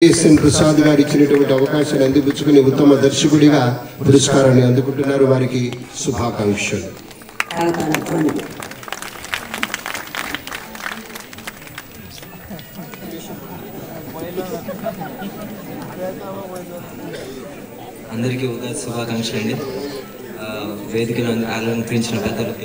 SN Prasad గారు ఇచ్చినటువంటి అవకాశాన్ని అందిపుచ్చుకుని ఉత్తమ దర్శకుడిగా పురస్కారాన్ని అందుకుంటున్నారు వారికి శుభాకాంక్షలు కలకాలధ్వని అందరికీ ఉగాది శుభాకాంక్షలు అండి ఆ, వేదికను అలంకరించిన పెద్దలకి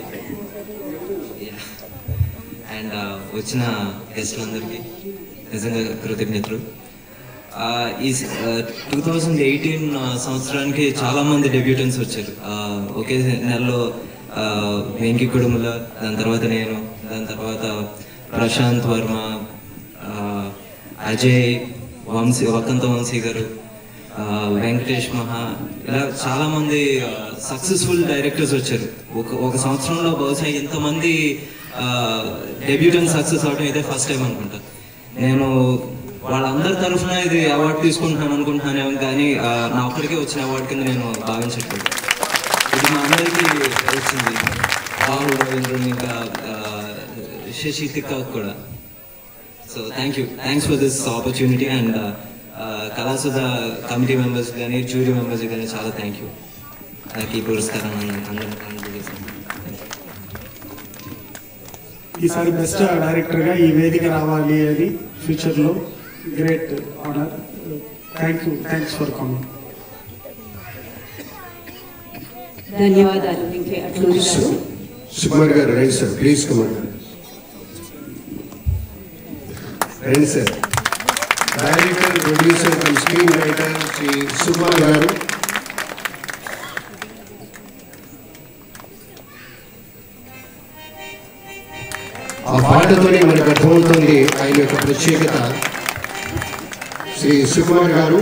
అండ్ వచ్చిన గెస్టులందరికీ నిజంగా కృతజ్ఞతలు ఆ, ఈ టూ థౌజండ్ ఎయిటీన్ సంవత్సరానికి చాలా మంది డెబ్యూటెంట్స్ వచ్చారు ఆ, ఒకే నెలలో ఆ, వెంకి కుడుముల దాని తర్వాత నేను దాని తర్వాత ప్రశాంత్ వర్మ ఆ, అజయ్ వంశీ వకంత వంశీ గారు ఆ, వెంకటేష్ మహా ఇలా చాలా మంది సక్సెస్ఫుల్ డైరెక్టర్స్ వచ్చారు ఒక ఒక సంవత్సరంలో బహుశా ఇంతమంది డెబ్యూటెంట్ సక్సెస్ అవడం ఇదే ఫస్ట్ టైం అనుకుంటా నేను వాళ్ళందరి తరఫున ఇది అవార్డు తీసుకుంటున్నాను అనుకుంటున్నానేమో కానీ ఆ, నా ఒక్కడికే వచ్చిన అవార్డు కింద నేను భావించట్లేదు ఇది మా అందరికీ వచ్చింది రాహుల్ రవీంద్రన్ ఇంకా ఆ, శశి తిక్కా కూడా so thank you thanks for this opportunity and Kalasudha committee members కానీ జ్యూరీ మెంబర్స్ కానీ చాలా థ్యాంక్ యూ నాకు ఈ పురస్కారాన్ని అందరూ అందజేశాను ఈసారి బెస్ట్ డైరెక్టర్ గా ఈ వేదిక రావాలి అని ఫ్యూచర్ లో great honour thank you thanks for coming ధన్యవాదాలు వెంకయ్య అట్లూరి గారు సుకుమార్ గారు రండి సార్ ప్లీజ్ కుమార్ గారు రండి sir director producer come screen writer Shri Sukumar garu ఆ పాటతోనే మనకు అర్థమవుతుంది ఆయన యొక్క ప్రత్యేకత శ్రీ సుకుమార్ గారు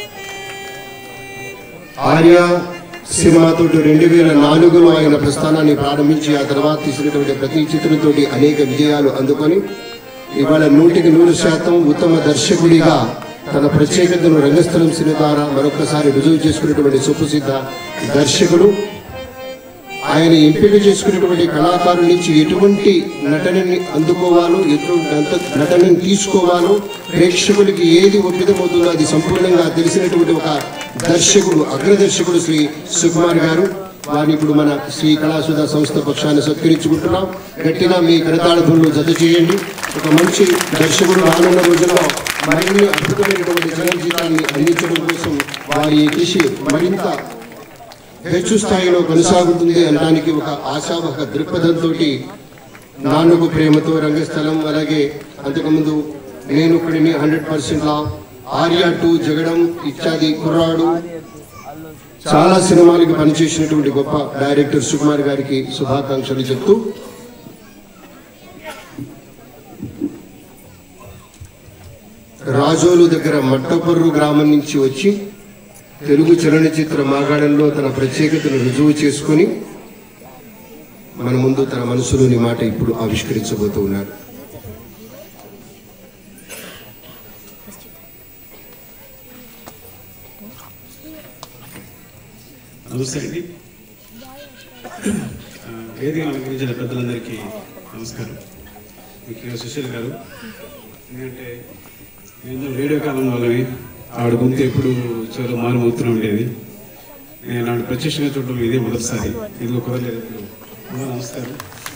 ఆర్య సినిమాతో రెండు వేల నాలుగులో ఆయన ప్రస్థానాన్ని ప్రారంభించి ఆ తర్వాత తీసినటువంటి ప్రతి చిత్రంతోటి అనేక విజయాలు అందుకొని ఇవాళ నూటికి నూరు శాతం ఉత్తమ దర్శకుడిగా తన ప్రత్యేకతను రంగస్థలం సినిమా ద్వారా మరొకసారి రుజువు చేసుకున్నటువంటి సుప్రసిద్ధ దర్శకుడు ఆయన ఎంపిక చేసుకున్నటువంటి కళాకారుల నుంచి ఎటువంటి నటనని అందుకోవాలో ఎటువంటి అంత- నటనని తీసుకోవాలో ప్రేక్షకులకి ఏది ఒప్పిదమవుతుందో అది సంపూర్ణంగా తెలిసినటువంటి ఒక దర్శకుడు అగ్రదర్శకుడు శ్రీ సుకుమార్ గారు వారిని ఇప్పుడు మన శ్రీ కళాసుధ సంస్థ పక్షాన్ని సత్కరించుకుంటున్నాం గట్టిగా మీ కరతాళధ్వనులు జత చేయండి ఒక మంచి దర్శకుడు రానున్న రోజుల్లో మరిన్ని అద్భుతమైనటువంటి చలనచిత్రాన్ని అందించడం కోసం వారి కృషి మరింత హెచ్చు స్థాయిలో కొనసాగుతుంది అనడానికి ఒక ఆశావహ దృక్పథంతో నాన్నకు ప్రేమతో రంగస్థలం అలాగే అంతకుముందు నేను ఇక్కడిని హండ్రెడ్ పర్సెంట్ లా ఆర్యా టూ జగడం ఇత్యాది కుర్రాడు చాలా సినిమాలకి పనిచేసినటువంటి గొప్ప డైరెక్టర్ సుకుమార్ గారికి శుభాకాంక్షలు చెప్తూ రాజోలు దగ్గర మట్టపర్రు గ్రామం నుంచి వచ్చి తెలుగు చలనచిత్ర మాగాడంలో తన ప్రత్యేకతను రుజువు చేసుకొని మన ముందు తన మనసులోని మాట ఇప్పుడు ఆవిష్కరించబోతూ ఉన్నారు నమస్తే అండి ఆ, వేదిక అలంకరించిన పెద్దలందరికీ నమస్కారం ముఖ్యంగా సుశీల్ గారు ఎందుకంటే నేను రేడియో కాలం వాళ్ళని ఆవిడ గొంతు ఎప్పుడు చివరి మారుమవుతూనే ఉండేది నేను ఆవిడ ప్రత్యక్షంగా చూడడం ఇదే మొదటిసారి ఇదిగో కుదరలేదు ఇప్పుడు అమ్మా, నమస్కారం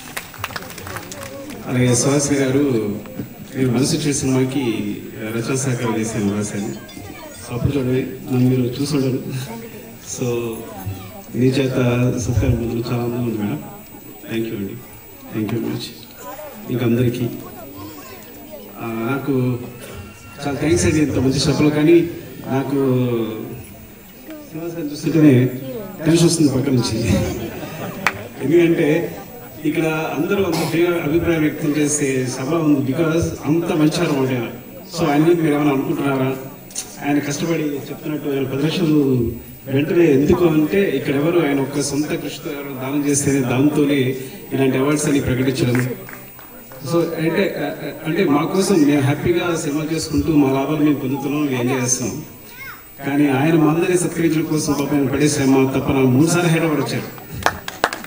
అలాగే సుహాసిని గారు నేను మనసు చేసిన సినిమాకి రచన సహకారం చేశాను రాశాను సో అప్పుడు చూడండి నన్ను మీరు చూసుండరు సో మీ చేత సత్కారం పొందడం చాలా ఆనందంగా ఉంది మేడం థ్యాంక్ యూ అండి థ్యాంక్ యూ మచ్ ఇంకా అందరికీ ఆ, నాకు చాలా థ్యాంక్స్ అండి ఇంత మంచి సభలో కానీ నాకు శ్రీనివాస్ గారిని చూస్తుంటేనే టెన్షన్ వస్తుంది పక్క నుంచి ఎందుకంటే ఇక్కడ అందరూ అంత ఫ్రీగా అభిప్రాయం వ్యక్తం చేసే సభ ఉంది బికాస్ అంత మంచివారు అంటే సో ఆయన మీద మీరు ఏమైనా అనుకుంటున్నారా ఆయన కష్టపడి చెప్తున్నట్టు ఆయన పది లక్షలు వెంటనే ఎందుకు అంటే ఇక్కడ ఎవరు ఆయన ఒక్క సొంత కృషితో ఎవరు దానం చేస్తేనే దాంతోనే ఇలాంటి అవార్డ్స్ అని ప్రకటించడం సో అంటే అంటే మా కోసం మేము హ్యాపీగా సినిమా చేసుకుంటూ మా లాభాలు మేము పొందుతున్నాం మేము ఎంజాయ్ చేస్తున్నాం కానీ ఆయన మా అందరినీ సత్కరించడం కోసం పాప ఆయన పడే శ్రమ తప్ప నాకు మూడు సార్లు హైదరాబాద్ వచ్చారు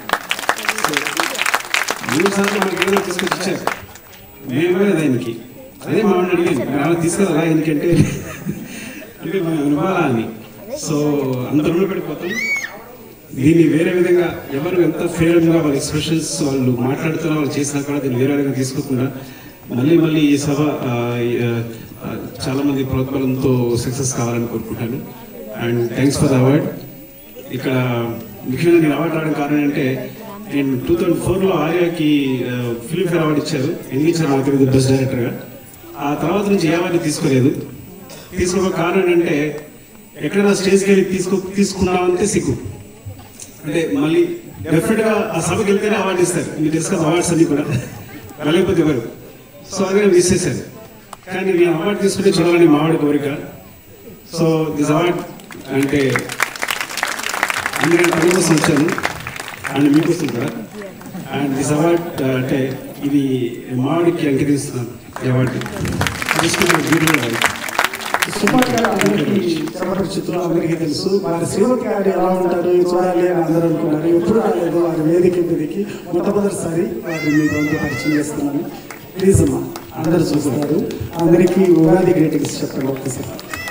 సో మూడు సార్లు మనకి ఏదో తీసుకొచ్చి ఇచ్చారు మేము ఇవ్వలేదు ఆయనకి అదే మా వాడిని అడిగాను "మీరు ఏమైనా తీసుకెళ్ళాలా ఎందుకంటే అంటే మనం ఇవ్వాలా అని సో అంత రుణపడిపోతాం పడిపోతాం దీన్ని వేరే విధంగా ఎవరు ఎంత ఫేవర్గా వాళ్ళ ఎక్స్ప్రెషన్స్ వాళ్ళు మాట్లాడుతున్నా వాళ్ళు చేసినా కూడా దీన్ని వేరే విధంగా తీసుకోకుండా మళ్ళీ మళ్ళీ ఈ సభ ఆ, ఈ, ఆ, చాలా మంది ప్రోత్బలంతో సక్సెస్ కావాలని కోరుకుంటాను and thanks for the award ఇక్కడ ముఖ్యంగా నేను అవార్డు రావడం కారణం అంటే నేను టూ థౌజండ్ ఫోర్లో ఆర్యాకి ఫిల్మ్ఫేర్ అవార్డు ఇచ్చారు ఎందుకు ఇచ్చారు నాకు తెలియదు బెస్ట్ డైరెక్టర్గా ఆ తర్వాత నుంచి ఏ అవార్డు తీసుకోలేదు తీసుకోక కారణం ఏంటంటే ఎక్కడైనా స్టేజ్కి వెళ్ళి తీసుకో తీసుకున్నామంటే సిగ్గు అంటే మళ్ళీ డెఫినెట్ గా ఆ సభకి వెళ్తేనే అవార్డు ఇస్తారు మీరు డిస్కస్ అవార్డ్స్ అన్ని కూడా వెళ్ళకపోతే ఎవరు సో అదే మిస్ చేశారు కానీ నేను అవార్డు తీసుకుంటే చూడాలని మావాడి కోరిక సో దిస్ అవార్డ్ అంటే అందుకని పని కోసం వచ్చాను అండ్ మీకోసం కూడా అండ్ దిస్ అవార్డ్ అంటే ఇది మావాడికి అంకితిస్తున్నాను ఈ అవార్డు తీసుకున్న బ్యూటిఫుల్ సుమార్ గారు అందరికీ చెప్పడం చిత్రం అందరికీ తెలుసు వారి శ్రీమతి గారు ఎలా ఉంటారు చూడాలి అని అందరూ అనుకున్నారు ఎప్పుడు రాలేదు వారి వేదిక మీదకి మొట్టమొదటిసారి వారిని మీ గొంతు పరిచయం చేస్తున్నాను ప్లీజ్ అమ్మా అందరూ చూస్తున్నారు అందరికీ ఉగాది గ్రీటింగ్స్ చెప్పండి ఒక్కసారి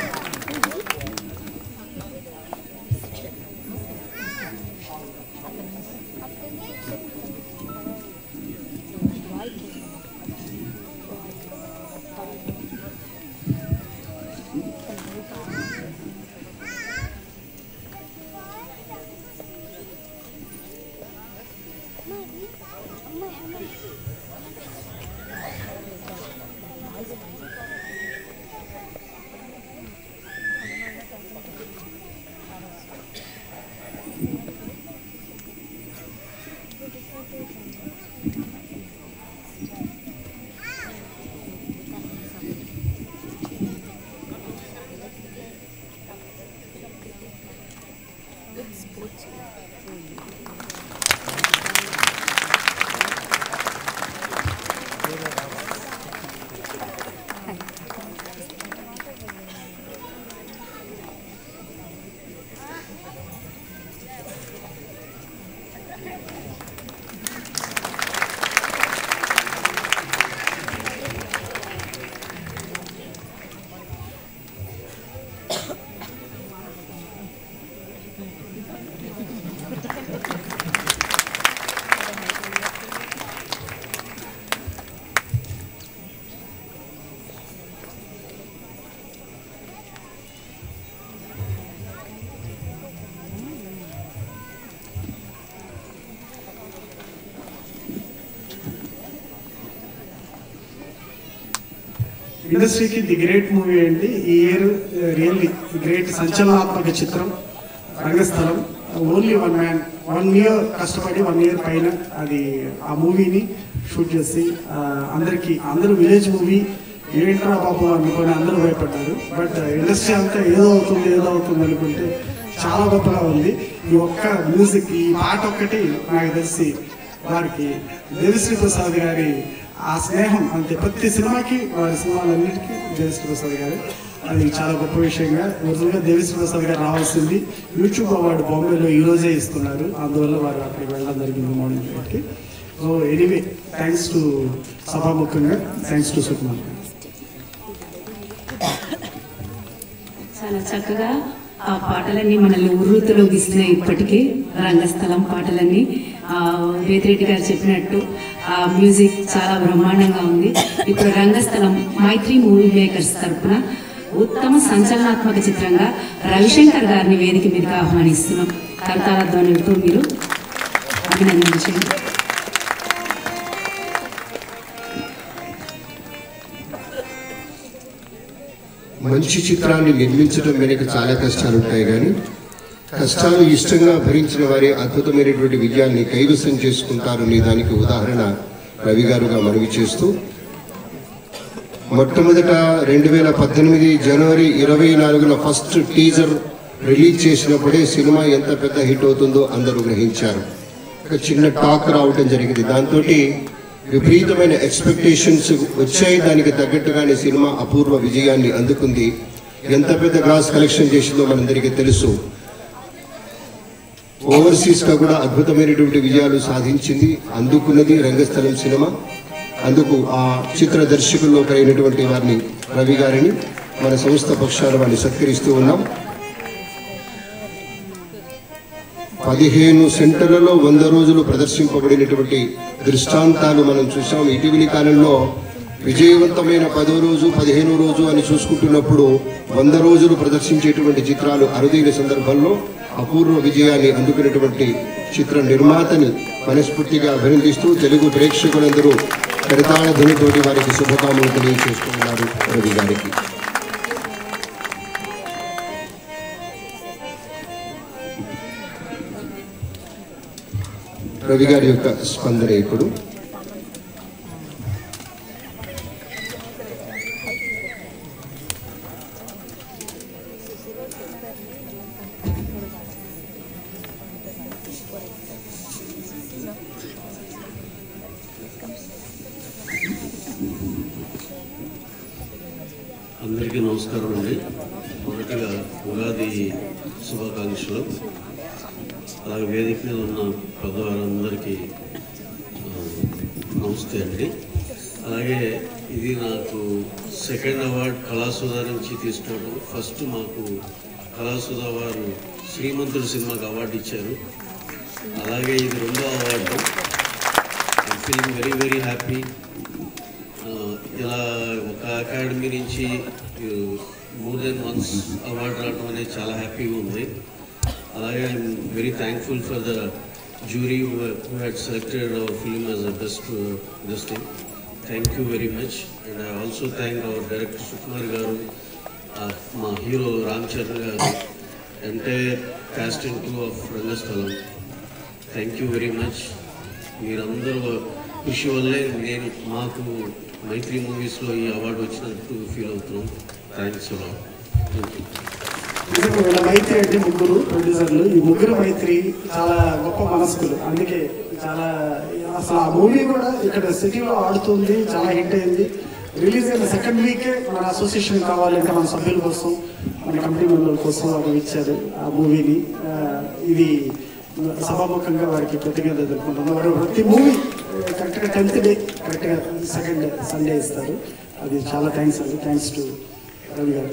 ఇండస్ట్రీకి ది గ్రేట్ మూవీ అండి ఈ ఇయర్ రియల్లీ గ్రేట్ సంచలనాత్మక చిత్రం Rangasthalam only one man one year కష్టపడి వన్ ఇయర్ పైన అది ఆ మూవీని షూట్ చేసి ఆ, అందరికీ అందరూ విలేజ్ మూవీ ఏంట్రా బాబు అనుకొని అందరూ భయపడ్డారు బట్ ఇండస్ట్రీ అంతా ఏదో అవుతుంది ఏదో అవుతుంది అనుకుంటే చాలా గొప్పగా ఉంది ఈ ఒక్క మ్యూజిక్ ఈ పాట ఒక్కటి నాకు తెలిసి వారికి దేవిశ్రీ ప్రసాద్ గారి ఆ స్నేహం అంతే ప్రతి సినిమాకి వారి సినిమాలన్నిటికీ దేవిశ్రీ ప్రసాద్ గారు అది చాలా గొప్ప విషయంగా ఒరిజినల్గా దేవిశ్రీ ప్రసాద్ గారు రావాల్సింది యూట్యూబ్ అవార్డు బాంబేలో ఈ రోజే ఇస్తున్నారు అందువల్ల వారు అక్కడికి వెళ్ళడం జరిగింది మార్నింగ్ ఫ్లైట్కి సో ఎనీవే థ్యాంక్స్ టు సభాముఖంగా థ్యాంక్స్ టు సుకుమార్ గారు చాలా చక్కగా ఆ పాటలన్నీ మనల్ని ఉర్రూతలోగిస్తున్నాయి ఇప్పటికీ రంగస్థలం పాటలన్నీ ఆ, వేదిరెడ్డి గారు చెప్పినట్టు ఆ మ్యూజిక్ చాలా బ్రహ్మాండంగా ఉంది ఇప్పుడు రంగస్థలం మైత్రి మూవీ మేకర్స్ తరపున ఉత్తమ సంచలనాత్మక చిత్రంగా రవిశంకర్ గారిని వేదిక మీదకి ఆహ్వానిస్తున్నాం కరతాళ ధ్వనులతో మీరు అభినందించండి మంచి చిత్రాన్ని నిర్మించడం వెనుక చాలా కష్టాలు ఉంటాయి కానీ కష్టాలు ఇష్టంగా భరించిన వారే అద్భుతమైనటువంటి విజయాన్ని కైవసం చేసుకుంటారు అనే దానికి ఉదాహరణ రవి గారుగా మనవి చేస్తూ మొట్టమొదట రెండు వేల పద్దెనిమిది జనవరి ఇరవై నాలుగున ఫస్ట్ టీజర్ రిలీజ్ చేసినప్పుడే సినిమా ఎంత పెద్ద హిట్ అవుతుందో అందరూ గ్రహించారు ఒక చిన్న టాక్ రావటం జరిగింది దాంతో విపరీతమైన ఎక్స్పెక్టేషన్స్ వచ్చాయి దానికి తగ్గట్టుగానే సినిమా అపూర్వ విజయాన్ని అందుకుంది ఎంత పెద్ద గ్రాస్ కలెక్షన్ చేసిందో మనందరికీ తెలుసు ఓవర్సీస్ గా కూడా అద్భుతమైనటువంటి విజయాలు సాధించింది అందుకున్నది రంగస్థలం సినిమా అందుకు ఆ చిత్ర దర్శకుల్లో కలిగినటువంటి వారిని రవి గారిని మన సంస్థ పక్షాన వారిని సత్కరిస్తూ ఉన్నాం పదిహేను సెంటర్లలో వంద రోజులు ప్రదర్శింపబడినటువంటి దృష్టాంతాలు మనం చూసాం ఇటీవలి కాలంలో విజయవంతమైన పదో రోజు పదిహేనో రోజు అని చూసుకుంటున్నప్పుడు వంద రోజులు ప్రదర్శించేటువంటి చిత్రాలు అరుదైన సందర్భంలో అపూర్వ విజయాన్ని అందుకున్నటువంటి చిత్ర నిర్మాతని మనస్ఫూర్తిగా అభినందిస్తూ తెలుగు ప్రేక్షకులందరూ కరితాళ ధ్వనితోటి వారికి శుభకామనలు తెలియజేస్తున్నారు రవి గారికి రవి గారి యొక్క స్పందన ఇప్పుడు అందరికీ నమస్కారం అండి మొదటగా ఉగాది శుభాకాంక్షలు అలాగే వేదిక మీద ఉన్న పెద్దవారందరికీ ఆ, నమస్తే అండి అలాగే ఇది నాకు సెకండ్ అవార్డ్ కళాసుధా నుంచి తీసుకోవడం ఫస్ట్ మాకు కళాసుధా వారు శ్రీమంతుడు సినిమాకి అవార్డు ఇచ్చారు అలాగే ఇది రెండో award I feeling very very happy ఆ, ఇలా ఒక అకాడమీ నుంచి మోర్ దెన్ వన్స్ అవార్డు రావడం అనేది చాలా హ్యాపీగా ఉంది అలాగే I'm very thankful for the jury who had selected our film as a best this thing thank you very much and I also thank our director Sukumar garu ఆ, మా hero Ram Charan garu entire cast and crew of Rangasthalam thank you very much మీరందరూ కృషి వల్లే నేను మాకు మైత్రి మూవీస్లో ఈ award వచ్చినట్టు ఫీల్ అవుతున్నాం థ్యాంక్స్ థ్యాంక్ యూ నిజంగా వీళ్ళ మైత్రి అంటే ముగ్గురు ప్రొడ్యూసర్లు ఈ ముగ్గురు మైత్రి చాలా గొప్ప మనస్కులు అందుకే చాలా అసలు ఆ మూవీ కూడా ఇక్కడ సిటీలో ఆడుతుంది చాలా హిట్ అయింది రిలీజ్ అయిన సెకండ్ వీకే మన అసోసియేషన్ కావాలంటే మన సభ్యుల కోసం మన కమిటీ మెంబర్ల కోసం వారు ఇచ్చారు ఆ మూవీని ఆ, ఇది సభాముఖంగా వారికి కృతజ్ఞత తెలుపుకుంటున్నాం వారు ప్రతి మూవీ కరెక్ట్గా టెన్త్ డే కరెక్ట్గా సెకండ్ సండే ఇస్తారు అది చాలా థ్యాంక్స్ అండి థ్యాంక్స్ టు రవి గారు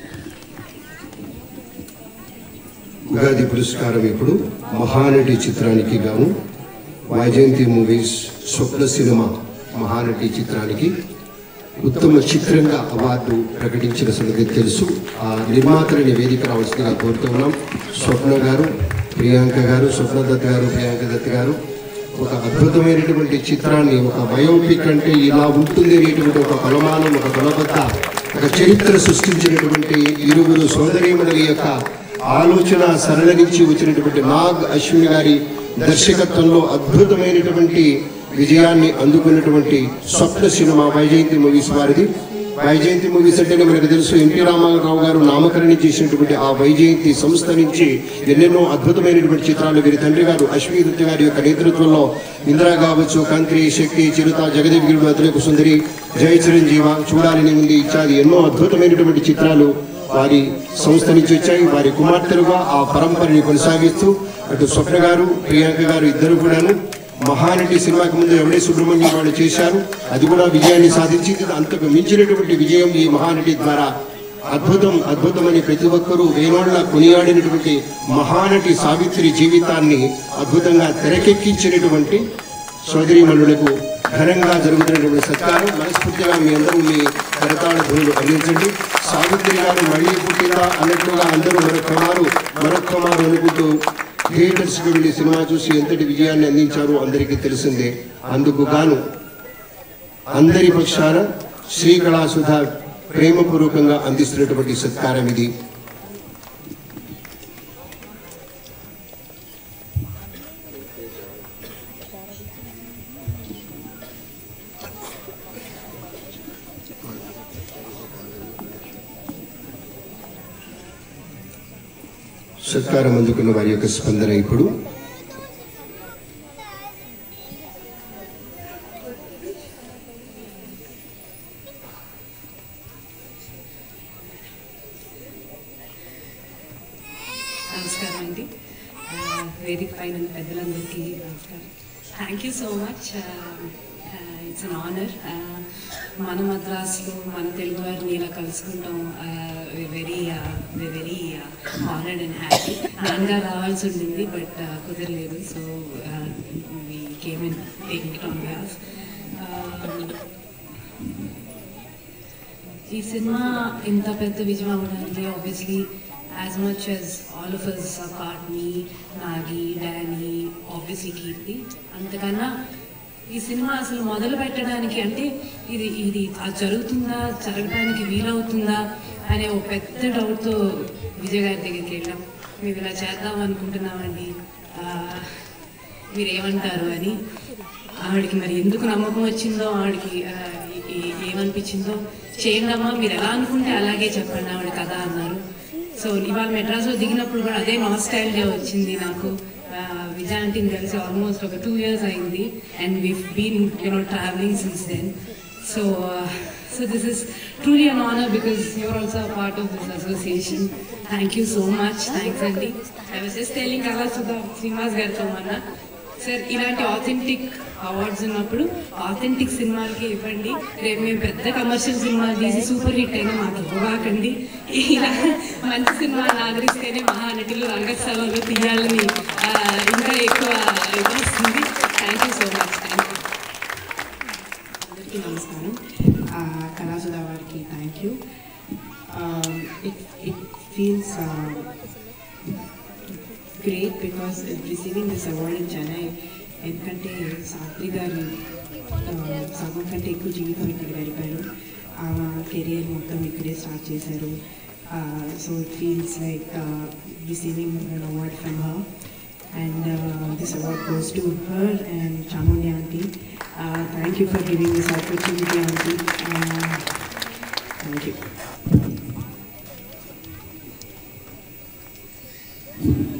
ఉగాది పురస్కారం ఇప్పుడు మహానటి చిత్రానికి గాను వైజయంతి మూవీస్ స్వప్న సినిమా మహానటి చిత్రానికి ఉత్తమ చిత్రంగా అవార్డు ప్రకటించిన సంగతి తెలుసు ఆ నిర్మాతలని వేదిక రావాల్సిందిగా కోరుతున్నాం స్వప్న గారు ప్రియాంక గారు స్వప్నదత్ గారు ప్రియాంక దత్ గారు ఒక అద్భుతమైనటువంటి చిత్రాన్ని ఒక బయోపిక్ అంటే ఇలా ఉంటుంది అనేటువంటి ఒక కొలమానం ఒక కొలబద్ద ఒక చరిత్ర సృష్టించినటువంటి ఇరువురు సోదరీమణుల యొక్క ఆలోచన సరళ నుంచి వచ్చినటువంటి నాగ్ అశ్విని గారి దర్శకత్వంలో అద్భుతమైనటువంటి విజయాన్ని అందుకున్నటువంటి స్వప్న సినిమా వైజయంతి మూవీస్ వారిది వైజయంతి మూవీస్ అంటేనే మనకు తెలుసు ఎన్టీ రామారావు గారు నామకరణం చేసినటువంటి ఆ వైజయంతి సంస్థ నుంచి ఎన్నెన్నో అద్భుతమైనటువంటి చిత్రాలు వీరి తండ్రి గారు అశ్వీ దత్త గారి యొక్క నేతృత్వంలో ఇందిరా కావచ్చు కంక్రి శక్తి చిరుత జగదేవిగిరి అతలకు సుందరి జయ చిరంజీవ చూడాలని ఉంది ఇత్యాది ఎన్నో అద్భుతమైనటువంటి చిత్రాలు వారి సంస్థ నుంచి వచ్చాయి వారి కుమార్తెలుగా ఆ పరంపరని కొనసాగిస్తూ అటు స్వప్న గారు ప్రియాంక గారు ఇద్దరు కూడాను మహానటి సినిమాకి ముందు ఎవడే సుబ్రహ్మణ్యం వాళ్ళు చేశారు అది కూడా విజయాన్ని సాధించింది అంతకు మించినటువంటి విజయం ఈ మహానటి ద్వారా అద్భుతం అద్భుతమని ప్రతి ఒక్కరూ వేనోళ్ల కొనియాడినటువంటి మహానటి సావిత్రి జీవితాన్ని అద్భుతంగా తెరకెక్కించినటువంటి సోదరీమణులకు ఘనంగా జరుగుతున్నటువంటి సత్కారం మనస్ఫూర్తిగా మీ అందరూ మీ కరతాళ ధ్వనులు అందించండి సావిత్రి గారు మళ్ళీ పుట్టిందా అన్నట్లుగా అందరూ మరొక మారు మరొక మారు అనుకుంటూ థియేటర్స్కి వెళ్ళి సినిమా చూసి ఎంతటి విజయాన్ని అందించారో అందరికీ తెలిసిందే అందుకు గాను అందరి పక్షాన శ్రీకళాసుధ ప్రేమపూర్వకంగా అందిస్తున్నటువంటి సత్కారం ఇది సత్కారం అందుకున్న వారి యొక్క స్పందన ఇప్పుడు నమస్కారం అండి ఆ, వేదిక పైన ఉన్న పెద్దలందరికీ నమస్కారం thank you so much it's an honour మన మద్రాసులో మన తెలుగు వారిని ఇలా కలుసుకుంటాం very very honoured and happy నాన్నగారు రావాల్సి ఉండింది బట్ కుదరలేదు so we came in taking it on gas ఈ సినిమా ఇంత పెద్ద విజయం అవ్వడానికి obviously as much as all of us part మీ నాగి డానీ ఆబ్వియస్లీ కీర్తి అంతకన్నా ఈ సినిమా అసలు మొదలు పెట్టడానికి అంటే ఇది ఇది అది జరుగుతుందా జరగడానికి వీలవుతుందా అనే ఒక పెద్ద డౌట్తో విజయ్ గారి దగ్గరికి వెళ్ళాం మేము ఇలా చేద్దాం అనుకుంటున్నామండి ఆ, మీరు ఏమంటారు అని ఆవిడకి మరి ఎందుకు నమ్మకం వచ్చిందో ఆవిడకి ఆ, ఏ- ఏ- ఏమనిపించిందో చేయండి అమ్మా మీరు ఎలా అనుకుంటే అలాగే చెప్పండి ఆవిడ కదా అన్నారు సో ఇవాళ మెడ్రాస్లో దిగినప్పుడు కూడా అదే నాస్టైల్గా వచ్చింది నాకు ఆ, విజయ్ ఆంటీని కలిసి ఆల్మోస్ట్ ఒక టూ ఇయర్స్ అయింది and we been you know travelling since then so so this is truly an honour because you're also part of this association thank you so much thanks అండి I was just telling Kala Sudha Srinivas గారితో మొన్న sir ఇలాంటి authentic awards ఉన్నప్పుడు authentic సినిమాలకి ఇవ్వండి రేపు మేము పెద్ద కమర్షియల్ సినిమాలు తీసి సూపర్ హిట్ అయినా మాకు ఇవ్వకండి ఇలా మంచి సినిమాలు ఆదరిస్తేనే మహానటులు రంగస్థలంలో తీయాలని ఆ, ఇంకా ఎక్కువ ఇది వస్తుంది thank you so much thank you అందరికీ నమస్కారం ఆ, కళాసుధా వారికి thank you it it feels great because receiving this award in Chennai ఎందుకంటే సాత్రి గారు ఆ, సగం కంటే ఎక్కువ జీవితం ఇక్కడ గడిపారు ఆ కెరియర్ మొత్తం ఇక్కడే స్టార్ట్ చేశారు so it feels like receiving an award from her and this award goes to her and Chamundi aunty thank you for giving this opportunity aunty thank you